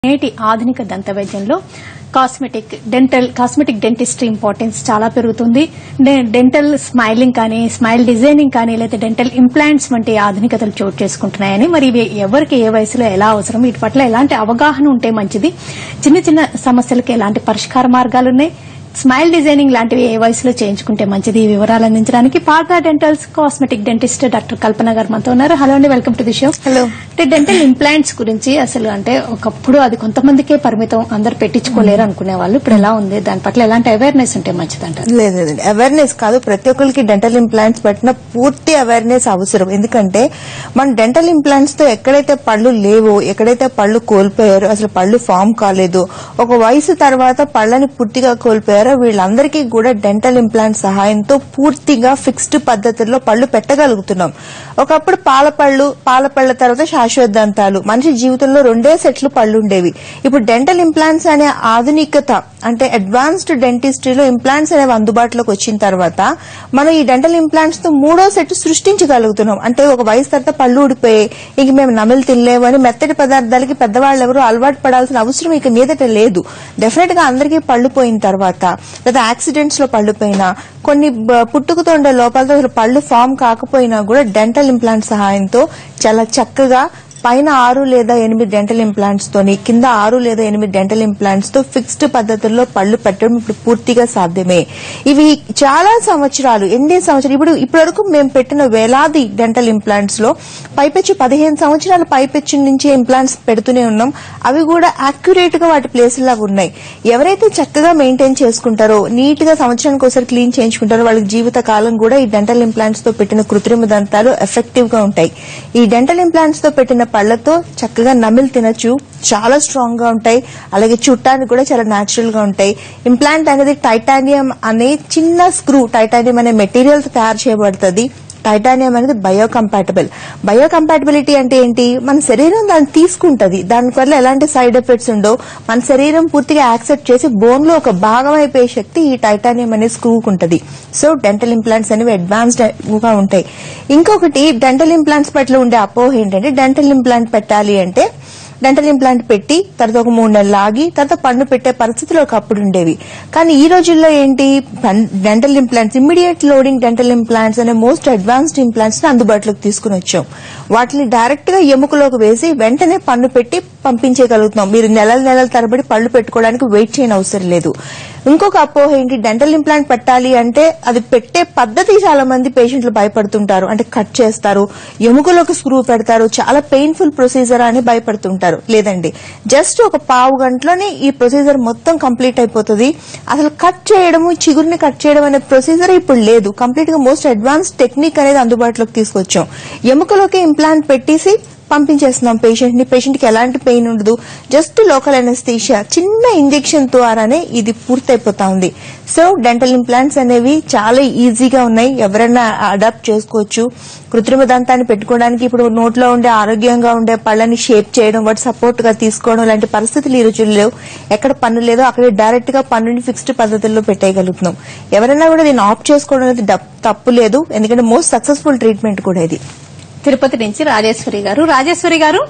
నేటి ఆధునిక దంత వైద్యంలో cosmetic dental cosmetic dentistry importance చాలా పెరుగుతుంది డె- డెంటల్ స్మైలింగ్ కానీ స్మైల్ డిజైనింగ్ కానీ లేదా డెంటల్ ఇంప్లాంట్స్ వంటి ఆధునికతలు చోటు చేసుకుంటున్నాయని మరి ఇవి ఎవరికి ఏ వయసులో ఎలా అవసరం వీటి పట్ల ఎలాంటి అవగాహన ఉంటే మంచిది చిన్న చిన్న సమస్యలకు ఎలాంటి పరిష్కార మార్గాలున్నాయి స్మైల్ డిజైనింగ్ లాంటివి ఏ వయసులో చేయించుకుంటే మంచిది ఈ వివరాలు అందించడానికి Partha dentals cosmetic dentist doctor Kalpana గారు మనతో ఉన్నారు హలో అండి welcome to the show hello. అంటే డెంటల్ ఇంప్లాంట్స్ గురించి అసలు అంటే ఒకప్పుడు అది కొంతమందికే పరిమితం అందరు పెట్టించుకోలేరు అనుకునే వాళ్ళు ఇప్పుడు ఎలా ఉంది దాని పట్ల ఎలాంటి అవేర్నెస్ ఉంటే మంచిది అంటారు లేదు లేదండి అవేర్నెస్ కాదు ప్రతి ఒక్కరికి డెంటల్ ఇంప్లాంట్స్ పెట్టిన పూర్తి అవేర్నెస్ అవసరం ఎందుకంటే మన డెంటల్ ఇంప్లాంట్స్ తో ఎక్కడైతే పళ్ళు లేవో ఎక్కడైతే పళ్ళు కోల్పోయారో అసలు పళ్ళు ఫామ్ కాలేదు ఒక వయసు తర్వాత పళ్ళని పూర్తిగా కోల్పోయారో వీళ్ళందరికీ కూడా డెంటల్ ఇంప్లాంట్ సహాయంతో పూర్తిగా ఫిక్స్డ్ పద్ధతిలో పళ్ళు పెట్టగలుగుతున్నాం ఒకప్పుడు పాల పళ్ళు పాల పళ్ళ తర్వాత శాశ్వత దంతాలు మనిషి జీవితంలో రెండే సెట్లు పళ్ళు ఉండేవి ఇప్పుడు డెంటల్ ఇంప్లాంట్స్ అనే ఆధునికత అంటే అడ్వాన్స్డ్ డెంటిస్ట్రీలో ఇంప్లాంట్స్ అనేవి అందుబాటులోకి వచ్చిన తర్వాత మనం ఈ డెంటల్ ఇంప్లాంట్స్ తో మూడో సెట్ సృష్టించగలుగుతున్నాం అంటే ఒక వయసు తర్వాత పళ్ళు ఊడిపోయి ఇంక మేము నమిలి తినలేము అని మెత్తటి పదార్థాలకి పెద్దవాళ్ళు ఎవరు అలవాటు పడాల్సిన అవసరం ఇక మీదట లేదు డెఫినెట్ గా అందరికీ పళ్ళు పోయిన తర్వాత లేదా యాక్సిడెంట్స్ లో పళ్ళు పోయినా కొన్ని బ- పుట్టుకతో ఉండే లోపాలతో అసలు పళ్ళు ఫామ్ కాకపోయినా కూడా డెంటల్ ఇంప్లాంట్ సహాయంతో చాలా చక్కగా పైన ఆరు లేదా ఎనిమిది డెంటల్ ఇంప్లాంట్స్ తోని కింద ఆరు లేదా ఎనిమిది డెంటల్ ఇంప్లాంట్స్ తో ఫిక్స్డ్ పద్ధతుల్లో పళ్ళు పెట్టడం ఇప్పుడు పూర్తిగా సాధ్యమే ఇవి చాలా సంవత్సరాలు ఎన్ని సంవత్సరాలు ఇప్పుడు ఇప్పటివరకు మేము పెట్టిన వేలాది డెంటల్ ఇంప్లాంట్స్ లో పైపెచ్చు పదిహేను సంవత్సరాల పైపెచ్చు నుంచి ఇంప్లాంట్స్ పెడుతూనే ఉన్నాం అవి కూడా అక్యురేట్ గా వాటి ప్లేస్ లాగా ఉన్నాయి ఎవరైతే చక్కగా మెయింటైన్ చేసుకుంటారో నీట్ గా సంవత్సరానికి ఒకసారి క్లీన్ చేయించుకుంటారో వాళ్ళకి జీవిత కాలం కూడా ఈ డెంటల్ ఇంప్లాంట్స్ తో పెట్టిన కృత్రిమ దంతాలు ఎఫెక్టివ్ గా ఉంటాయి ఈ డెంటల్ ఇంప్లాంట్స్ తో పెట్టిన పళ్లతో చక్కగా నమిలి తినచ్చు చాలా స్ట్రాంగ్ గా ఉంటాయి అలాగే చుట్టానికి కూడా చాలా న్యాచురల్ గా ఉంటాయి ఇంప్లాంట్ అనేది టైటానియం అనే చిన్న స్క్రూ టైటానియం అనే మెటీరియల్ తో తయారు చేయబడుతుంది టైటానియం అనేది బయో కంపాటబుల్ బయో కంపాటబిలిటీ అంటే ఏంటి మన శరీరం దాన్ని తీసుకుంటది దానివల్ల ఎలాంటి సైడ్ ఎఫెక్ట్స్ ఉండవు మన శరీరం పూర్తిగా యాక్సెప్ట్ చేసి బోన్ లో ఒక భాగం అయిపోయే శక్తి ఈ టైటానియం అనే స్క్రూకు ఉంటది సో డెంటల్ ఇంప్లాంట్స్ అనేవి అడ్వాన్స్డ్ గా ఉంటాయి ఇంకొకటి డెంటల్ ఇంప్లాంట్స్ పట్ల ఉండే అపోహ ఏంటంటే డెంటల్ ఇంప్లాంట్ పెట్టాలి అంటే డెంటల్ ఇంప్లాంట్ పెట్టి తర్వాత ఒక మూడు నెలలు ఆగి తర్వాత పన్ను పెట్టే పరిస్థితులు ఒకప్పుడు ఉండేవి కానీ ఈ రోజుల్లో ఏంటి dental implants immediate loading dental implants అనే మోస్ట్ అడ్వాన్స్డ్ ఇంప్లాంట్స్ ని అందుబాటులోకి తీసుకుని వచ్చాం వాటిని డైరెక్ట్ గా ఎముకలోకి వేసి వెంటనే పన్ను పెట్టి పంపించేయగలుగుతున్నాం మీరు నెలల నెలల తరబడి పళ్ళు పెట్టుకోవడానికి వెయిట్ చేయని అవసరం లేదు ఇంకొక అపోహ ఏంటి డెంటల్ ఇంప్లాంట్ పెట్టాలి అంటే అది పెట్టే పద్ధతి చాలా మంది పేషెంట్లు భయపడుతుంటారు అంటే కట్ చేస్తారు ఎముకలోకి స్క్రూ పెడతారు చాలా పెయిన్ఫుల్ ప్రొసీజర్ అని భయపడుతుంటారు లేదండి జస్ట్ ఒక పావు గంటలోనే ఈ ప్రొసీజర్ మొత్తం కంప్లీట్ అయిపోతుంది అసలు కట్ చేయడము చిగురిని కట్ చేయడం అనే ప్రొసీజర్ ఇప్పుడు లేదు కంప్లీట్ గా మోస్ట్ అడ్వాన్స్ టెక్నిక్ అనేది అందుబాటులోకి తీసుకొచ్చాం ఎముకలోకి ఇంప్లాంట్ పెట్టేసి పంపించేస్తున్నాం పేషెంట్ ని పేషెంట్ కి ఎలాంటి పెయిన్ ఉండదు జస్ట్ లోకల్ అనస్థీషియా చిన్న ఇంజెక్షన్ ద్వారానే ఇది పూర్తయిపోతా ఉంది సో డెంటల్ ఇంప్లాంట్స్ అనేవి చాలా ఈజీగా ఉన్నాయి ఎవరైనా అడాప్ట్ చేసుకోవచ్చు కృత్రిమ దంతాన్ని పెట్టుకోవడానికి ఇప్పుడు నోట్లో ఉండే ఆరోగ్యంగా ఉండే పళ్ళని షేప్ చేయడం వాటి సపోర్ట్ గా తీసుకోవడం లాంటి పరిస్థితులు ఈ రోజుల్లో లేవు ఎక్కడ పన్ను లేదో అక్కడ డైరెక్ట్ గా పన్నుని ఫిక్స్డ్ పద్ధతుల్లో పెట్టేయగలుగుతున్నాం ఎవరైనా కూడా దీన్ని ఆప్ట్ చేసుకోవడం అనేది దప్- తప్పు లేదు ఎందుకంటే మోస్ట్ సక్సెస్ఫుల్ ట్రీట్మెంట్ కూడా ఇది తిరుపతి నుంచి రాజేశ్వరి గారు రాజేశ్వరి గారు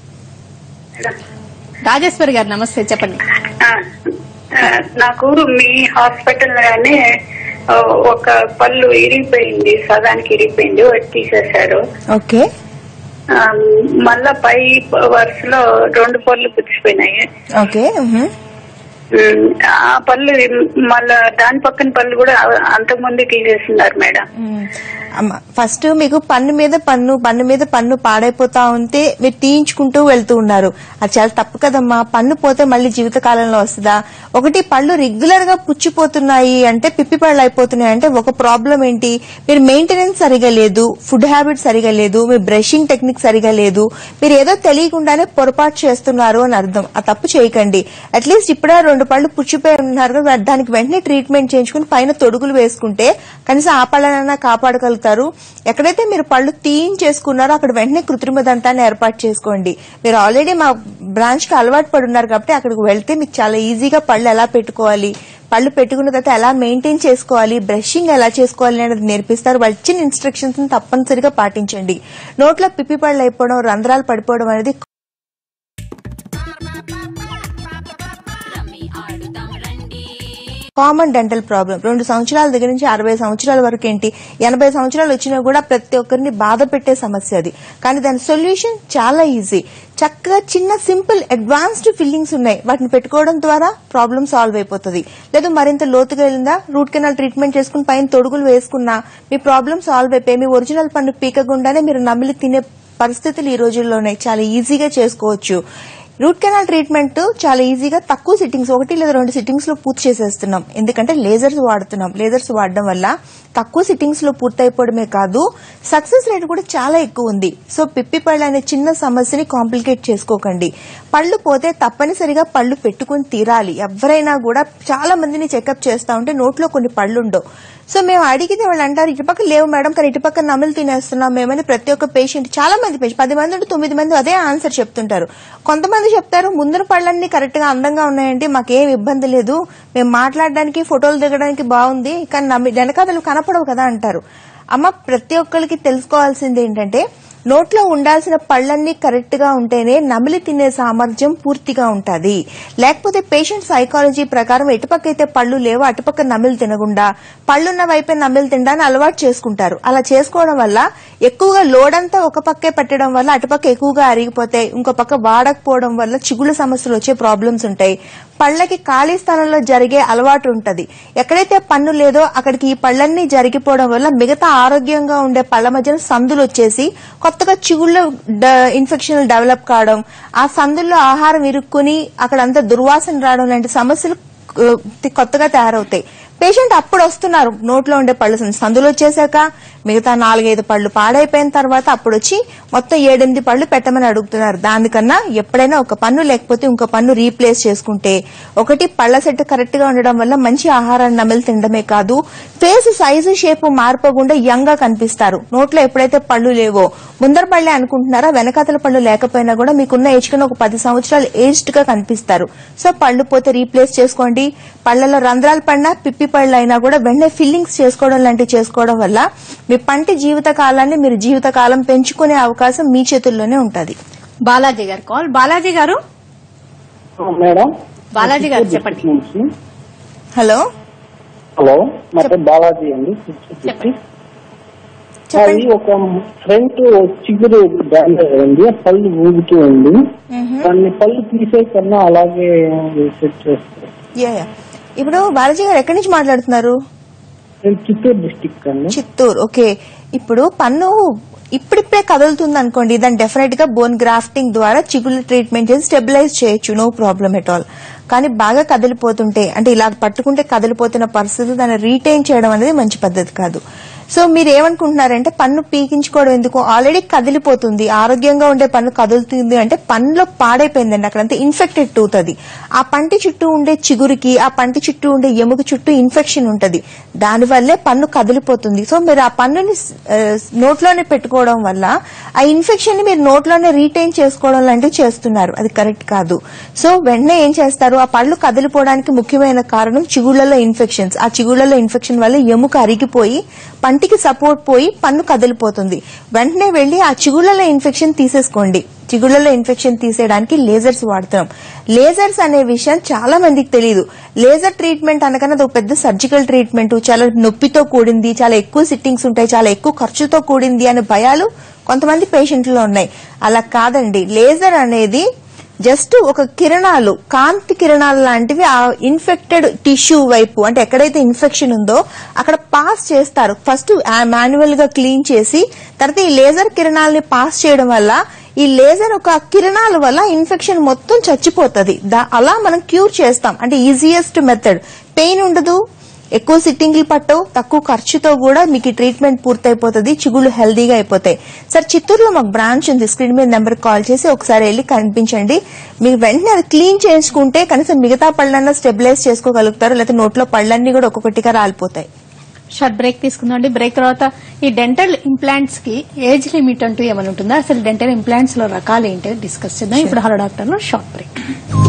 రాజేశ్వరి గారు నమస్తే చెప్పండి ఆ, ఆ, నాకు మీ హాస్పిటల్ లోనే ఆ, ఒక పళ్ళు ఇరిగిపోయింది సగానికి ఇరిగిపోయింది ఒకటి తీసేశారు ఓకే ఆ, మళ్ళా పై వరుసలో రెండు పళ్ళు పుచ్చిపోయినాయి ఓకే మ్హూ. ఉమ్, ఆ పళ్ళు మళ్ళా దాని పక్కన పళ్ళు కూడా అంతకు ముందు తీసేస్తున్నారు మేడం మ్మ్. అమ్మ ఫస్ట్ మీకు పన్ను మీద పన్ను పన్ను మీద పన్ను పాడైపోతా ఉంటే మీరు తీయించుకుంటూ వెళ్తూ ఉన్నారు అది చాలా తప్పు కదమ్మా పన్ను పోతే మళ్ళీ జీవిత కాలంలో వస్తుందా ఒకటి పళ్ళు రెగ్యులర్ గా పుచ్చిపోతున్నాయి అంటే పిప్పి పళ్ళు అయిపోతున్నాయి అంటే ఒక ప్రాబ్లం ఏంటి మీరు మెయింటెనెన్స్ సరిగా లేదు ఫుడ్ హ్యాబిట్ సరిగా లేదు మీ బ్రషింగ్ టెక్నిక్ సరిగా లేదు మీరు ఏదో తెలియకుండానే పొరపాటు చేస్తున్నారు అని అర్థం ఆ తప్పు చేయకండి అట్లీస్ట్ ఇప్పుడే రెండు పళ్ళు పుచ్చిపోయి ఉన్నారు కదా దానికి వెంటనే ట్రీట్మెంట్ చేయించుకుని పైన తొడుగులు వేసుకుంటే కనీసం ఆ పళ్ళనైనా కాపాడగలుగుతారు ఎక్కడైతే మీరు పళ్ళు తీయించేసుకున్నారో అక్కడ వెంటనే కృత్రిమ దంతాన్ని ఏర్పాటు చేసుకోండి మీరు ఆల్రెడీ మా బ్రాంచ్ కి అలవాటు పడి ఉన్నారు కాబట్టి అక్కడికి వెళ్తే మీకు చాలా ఈజీగా పళ్ళు ఎలా పెట్టుకోవాలి పళ్ళు పెట్టుకున్న తర్వాత ఎలా మెయింటైన్ చేసుకోవాలి బ్రషింగ్ ఎలా చేసుకోవాలి అనేది నేర్పిస్తారు వాళ్ళు ఇచ్చిన ఇన్స్ట్రక్షన్స్ తప్పనిసరిగా పాటించండి నోట్లో పిప్పి పళ్ళు అయిపోవడం రంధ్రాలు పడిపోవడం అనేది కామన్ డెంటల్ ప్రాబ్లం రెండు సంవత్సరాల దగ్గర నుంచి అరవై సంవత్సరాల వరకు ఏంటి ఎనభై సంవత్సరాలు వచ్చినా కూడా ప్రతి ఒక్కరిని బాధ పెట్టే సమస్య అది కానీ దాని సొల్యూషన్ చాలా ఈజీ చక్కగా చిన్న సింపుల్ అడ్వాన్స్డ్ ఫిల్లింగ్స్ ఉన్నాయి వాటిని పెట్టుకోవడం ద్వారా ప్రాబ్లం సాల్వ్ అయిపోతుంది లేదా మరింత లోతుగా వెళ్ళిందా రూట్ కెనాల్ ట్రీట్మెంట్ చేసుకుని పైన తొడుగులు వేసుకున్నా మీ ప్రాబ్లం సాల్వ్ అయిపోయి మీ ఒరిజినల్ పన్ను పీకకుండానే మీరు నమిలి తినే పరిస్థితులు ఈ రోజుల్లో ఉన్నాయి చాలా ఈజీగా చేసుకోవచ్చు రూట్ కెనాల్ ట్రీట్మెంట్ చాలా ఈజీగా తక్కువ సిట్టింగ్స్ ఒకటి లేదా రెండు సిట్టింగ్స్ లో పూర్తి చేసేస్తున్నాం ఎందుకంటే లేజర్స్ వాడుతున్నాం లేజర్స్ వాడడం వల్ల తక్కువ సిట్టింగ్స్ లో పూర్తయిపోవడమే కాదు సక్సెస్ రేట్ కూడా చాలా ఎక్కువ ఉంది సో పిప్పి పళ్ళు అనే చిన్న సమస్యని కాంప్లికేట్ చేసుకోకండి పళ్ళు పోతే తప్పనిసరిగా పళ్ళు పెట్టుకుని తీరాలి ఎవరైనా కూడా చాలా మందిని చెకప్ చేస్తా ఉంటే నోట్లో కొన్ని పళ్ళు ఉండవు సో మేము అడిగితే వాళ్ళు అంటారు ఇటుపక్క లేవు మేడం కానీ ఇటుపక్క నమిలి తినేస్తున్నాం మేమని ప్రతి ఒక్క పేషెంట్ చాలా మంది పేషెంట్ పది మంది ఉంటే తొమ్మిది మంది అదే ఆన్సర్ చెప్తుంటారు కొంతమంది చెప్తారు ముందర పళ్ళన్నీ కరెక్ట్ గా అందంగా ఉన్నాయండి మాకేం ఇబ్బంది లేదు మేము మాట్లాడడానికి ఫోటోలు దిగడానికి బాగుంది కానీ నమ్మి వెనకాతలు కనపడవు కదా అంటారు అమ్మ ప్రతి ఒక్కరికి తెలుసుకోవాల్సింది ఏంటంటే నోట్లో ఉండాల్సిన పళ్ళన్నీ కరెక్ట్ గా ఉంటేనే నమిలి తినే సామర్థ్యం పూర్తిగా ఉంటది లేకపోతే పేషెంట్ సైకాలజీ ప్రకారం ఎటుపక్క అయితే పళ్ళు లేవో అటుపక్క నమిలి తినకుండా పళ్ళున్న వైపే నమిలి తినడాన్ని అలవాటు చేసుకుంటారు అలా చేసుకోవడం వల్ల ఎక్కువగా లోడ్ అంతా ఒక పక్కే పెట్టడం వల్ల అటుపక్క ఎక్కువగా అరిగిపోతాయి ఇంకో పక్క వాడకపోవడం వల్ల చిగుళ్ళ సమస్యలు వచ్చే ప్రాబ్లమ్స్ ఉంటాయి పళ్ళకి ఖాళీ స్థలంలో జరిగే అలవాటు ఉంటది ఎక్కడైతే పన్ను లేదో అక్కడికి ఈ పళ్ళన్నీ జరిగిపోవడం వల్ల మిగతా ఆరోగ్యంగా ఉండే పళ్ళ మధ్యన సందులు వచ్చేసి కొత్తగా చిగుళ్ళ ఇన్ఫెక్షన్లు డెవలప్ కావడం ఆ సందుల్లో ఆహారం ఇరుక్కుని అక్కడంతా దుర్వాసన రావడం లాంటి సమస్యలు ఆ, కొత్తగా తయారవుతాయి పేషెంట్ అప్పుడు వస్తున్నారు నోట్లో ఉండే పళ్ళు సందు- సందులు వచ్చేసాక మిగతా నాలుగైదు పళ్ళు పాడైపోయిన తర్వాత అప్పుడు వచ్చి మొత్తం ఏడెనిమిది పళ్ళు పెట్టమని అడుగుతున్నారు దానికన్నా ఎప్పుడైనా ఒక పన్ను లేకపోతే ఇంకో పన్ను రీప్లేస్ చేసుకుంటే ఒకటి పళ్ళ సెట్ కరెక్ట్ గా ఉండడం వల్ల మంచి ఆహారాన్ని నమిలి తినడమే కాదు ఫేస్ సైజు షేప్ మారిపోకుండా యంగ్ గా కనిపిస్తారు నోట్లో ఎప్పుడైతే పళ్ళు లేవో ముందర పళ్ళే అనుకుంటున్నారా వెనకాతల పళ్ళు లేకపోయినా కూడా మీకున్న ఏజ్ కన్నా ఒక పది సంవత్సరాలు ఏజ్డ్ గా కనిపిస్తారు సో పళ్ళు పోతే రీప్లేస్ చేసుకోండి పళ్ళలో రంధ్రాలు పడినా పిప్పి పళ్ళు అయినా కూడా వెంటనే ఫిల్లింగ్స్ చేసుకోవడం లాంటివి చేసుకోవడం వల్ల మీ పంటి జీవిత కాలాన్ని మీరు జీవితకాలం పెంచుకునే అవకాశం మీ చేతుల్లోనే ఉంటది బాలాజీ గారు కాల్ బాలాజీ గారు మేడం బాలాజీ గారు చెప్పండి నుంచి హలో హలో నా పేరు బాలాజీ అండి చెప్పండి అది ఒక ఫ్రంట్ చిగురు డ్యామేజ్ అయింది ఆ పళ్ళు ఊగుతూ ఉంది దాన్ని పళ్ళు తీసే కన్నా అలాగే సెట్ చేస్తారు యా యా. ఇప్పుడు బాలాజీ గారు ఎక్కడి నుంచి మాట్లాడుతున్నారు నేను చిత్తూరు డిస్టిక్ అండి చిత్తూరు ఓకే ఇప్పుడు పన్ను ఇప్పుడిప్పుడే కదులుతుంది అనుకోండి దాన్ని డెఫినెట్ గా బోన్ గ్రాఫ్టింగ్ ద్వారా చిగుళ్ళు ట్రీట్మెంట్ చేసి స్టెబిలైజ్ చేయొచ్చు నో ప్రాబ్లం ఎట్ ఆల్ కానీ బాగా కదిలిపోతుంటే అంటే ఇలా పట్టుకుంటే కదిలిపోతున్న పరిస్థితి దాన్ని రీటైన్ చేయడం అనేది మంచి పద్ధతి కాదు సో మీరు ఏమనుకుంటున్నారంటే పన్ను పీకించుకోవడం ఎందుకు ఆల్రెడీ కదిలిపోతుంది ఆరోగ్యంగా ఉండే పన్ను కదులుతుంది అంటే పన్నులో పాడైపోయిందండి అక్కడంతా ఇన్ఫెక్టెడ్ టూత్ అది ఆ పంటి చుట్టూ ఉండే చిగురికి ఆ పంటి చుట్టూ ఉండే ఎముక చుట్టూ ఇన్ఫెక్షన్ ఉంటది దానివల్లే పన్ను కదిలిపోతుంది సో మీరు ఆ పన్నుని ఆ, నోట్లోనే పెట్టుకోవడం వల్ల ఆ ఇన్ఫెక్షన్ ని మీరు నోట్లోనే రీటైన్ చేసుకోవడం లాంటివి చేస్తున్నారు అది కరెక్ట్ కాదు సో వెంటనే ఏం చేస్తారు ఆ పళ్ళు కదిలిపోవడానికి ముఖ్యమైన కారణం చిగుళ్లలో ఇన్ఫెక్షన్స్ ఆ చిగుళ్లలో ఇన్ఫెక్షన్ వల్ల ఎముక అరిగిపోయి పంటికి సపోర్ట్ పోయి పన్ను కదిలిపోతుంది వెంటనే వెళ్లి ఆ చిగుళ్లలో ఇన్ఫెక్షన్ తీసేసుకోండి చిగుళ్లలో ఇన్ఫెక్షన్ తీసేయడానికి లేజర్స్ వాడుతున్నాం లేజర్స్ అనే విషయం చాలా మందికి తెలియదు లేజర్ ట్రీట్మెంట్ అనగానే అది ఒక పెద్ద సర్జికల్ ట్రీట్మెంట్ చాలా నొప్పితో కూడింది చాలా ఎక్కువ సిట్టింగ్స్ ఉంటాయి చాలా ఎక్కువ ఖర్చుతో కూడింది అనే భయాలు కొంతమంది పేషెంట్లో ఉన్నాయి అలా కాదండి లేజర్ అనేది జస్ట్ ఒక కిరణాలు కాంతి కిరణాలు లాంటివి ఆ ఇన్ఫెక్టెడ్ టిష్యూ వైపు అంటే ఎక్కడైతే ఇన్ఫెక్షన్ ఉందో అక్కడ పాస్ చేస్తారు ఫస్ట్ మాన్యువల్ గా క్లీన్ చేసి తర్వాత ఈ లేజర్ కిరణాలని పాస్ చేయడం వల్ల ఈ లేజర్ ఒక కిరణాల వల్ల ఇన్ఫెక్షన్ మొత్తం చచ్చిపోతుంది అలా మనం క్యూర్ చేస్తాం అంటే ఈజియెస్ట్ మెథడ్ పెయిన్ ఉండదు ఎక్కువ సిట్టింగ్లు పట్టవు తక్కువ ఖర్చుతో కూడా మీకు ఈ ట్రీట్మెంట్ పూర్తయిపోతుంది చిగుళ్ళు హెల్దీగా అయిపోతాయి సార్ చిత్తూరులో మాకు బ్రాంచ్ ఉంది స్క్రీన్ మీద నెంబర్ కాల్ చేసి ఒకసారి వెళ్ళి కనిపించండి మీకు వెంటనే అది క్లీన్ చేసుకుంటే కనీసం మిగతా పళ్ళన్నా స్టెబిలైజ్ చేసుకోగలుగుతారు లేకపోతే నోట్లో పళ్ళన్నీ కూడా ఒక్కొక్కటిగా రాలిపోతాయి షార్ట్ బ్రేక్ తీసుకుందామండి బ్రేక్ తర్వాత ఈ డెంటల్ ఇంప్లాంట్స్ కి ఏజ్ లిమిట్ అంటూ ఏమైనా ఉంటుందా అసలు డెంటల్ ఇంప్లాంట్స్ లో రకాలు ఏంటో డిస్కస్ చేద్దాం ఇప్పుడు హలో డాక్టర్ లో షార్ట్ బ్రేక్